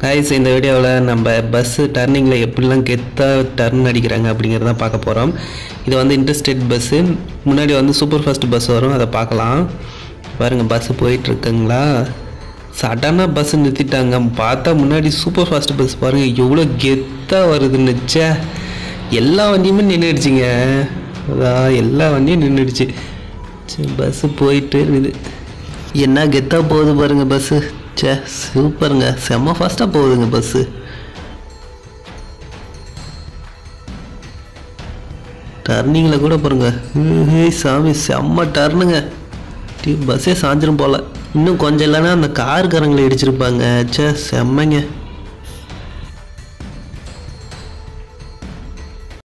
guys இந்த வீடியோவில் நம்ம பஸ்ஸு டர்னிங்கில் எப்படிலாம் கெத்தாக டர்ன் அடிக்கிறாங்க அப்படிங்கிறத பார்க்க போகிறோம் இது வந்து இன்டர்ஸ்டேட் பஸ்ஸு முன்னாடி வந்து சூப்பர் ஃபாஸ்ட் பஸ் வரும் அதை பார்க்கலாம் பாருங்கள் பஸ்ஸு போயிட்டுருக்குங்களா சடனாக பஸ் நிறுத்திட்டாங்க பார்த்தா முன்னாடி சூப்பர் ஃபாஸ்ட் பஸ் பாருங்கள் எவ்வளோ கெத்தாக வருதுன்னு ச்சே எல்லா வண்டியுமே நின்றுடுச்சிங்க அதான் எல்லா வண்டியும் நின்றுடுச்சு சரி பஸ்ஸு போயிட்டு இருக்குது என்ன கெத்தாக போகுது பாருங்க பஸ்ஸு ச்சே சூப்பருங்க செம்ம ஃபாஸ்ட்டாக போகுதுங்க பஸ்ஸு டர்னிங்கில் கூட பாருங்க ஏய் சாமி செம்ம டர்னுங்க பஸ்ஸே சாஞ்சிரும் போல இன்னும் கொஞ்சம் இல்லைன்னா அந்த காருக்காரங்களை இடிச்சிருப்பாங்க ச்சே செம்மங்க